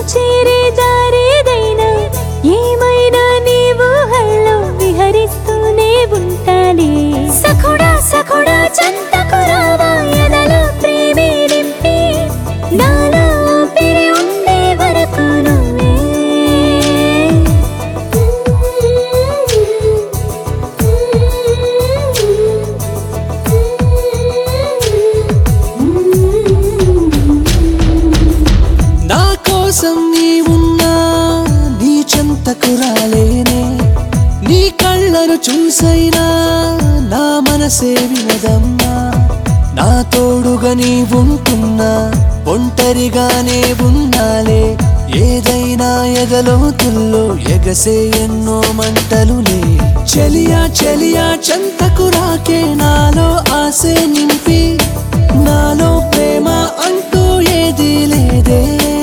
చేరే దారేదైనా ఏమైనా నీవు హల్లో విహరిస్తూనే ఉంటాలి సఖుడా సఖుడా చెంతకు రావా ఎదలో ప్రేమే నింపి నాలో ఊపిరి ఉండే వరకు నువ్వే నా కోసం నీ ఉన్నా నీ చెంతకు రాలేనే నీ కళ్ళను చూసైనా నా మనసే వినదమ్మా నా తోడుగా నీ ఉంటున్నా ఒంటరిగానే ఉన్నాలే ఏదైనా ఎదలోతుల్లో ఎగసే ఎన్నో మంటలులే చెలియా చెలియా చెంతకు రాకే నాలో ఆసే నింపి నాలో ప్రేమ అంటూ ఏది లేదే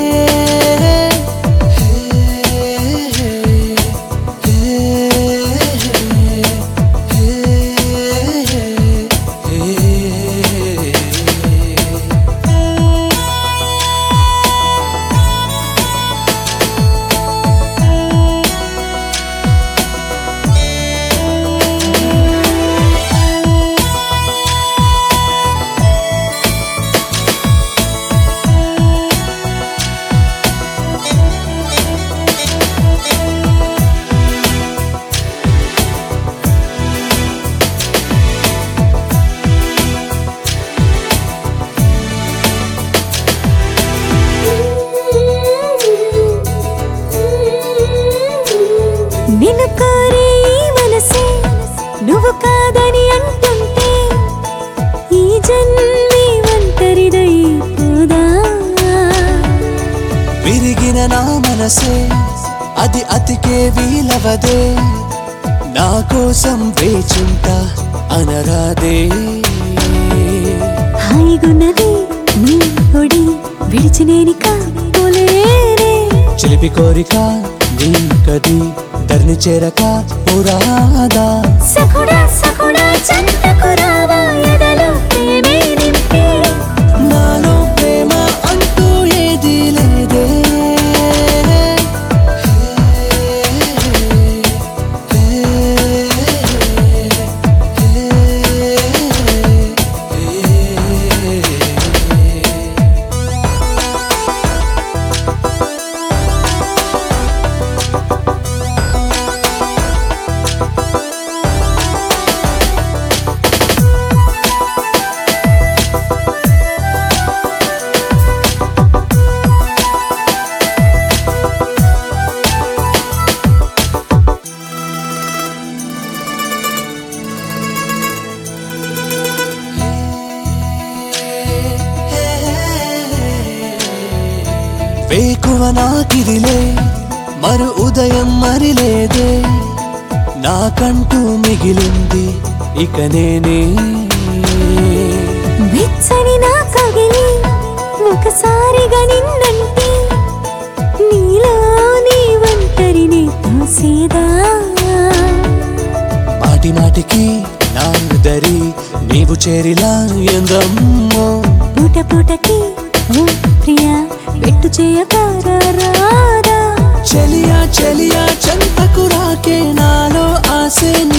నిన్ను కోరే ఈ మనసే నువ్వు కాదని అంటుంటే ఈ జన్మే ఒంటరిదైపోదా విరిగిన నా మనసే అది అతికే వీలవదే నా కోసం వేచుంటా అనరాదే హాయిగున్నది నీ ఒడి విడిచి నేనిక పోలేనే చిలిపి కోరిక నీ కది ధరణి చేరక పురాదా సఖుడా సఖుడా చంతకు రావా ఎదలో ప్రేమే నింపి నాలో ప్రేమ అంటూ ఏది లేదే వేకువ నాకిదిలే మరు ఉదయం మరిలేదే నాకంటూ మిగిలింది ఇక నేనే వెచ్చని నా కగిలి ఒకసారిగా నిన్నంటే నీలో నీ ఒంటరిని తోసేదా మాటి మాటికి నా దరి నీవు చేరిలా ఎందమ్మో పూట పూటకి ఓ ప్రియా పెట్టు చేయకారా చెలియా చెలియా చెంతకు రాకే నాలో ఆసే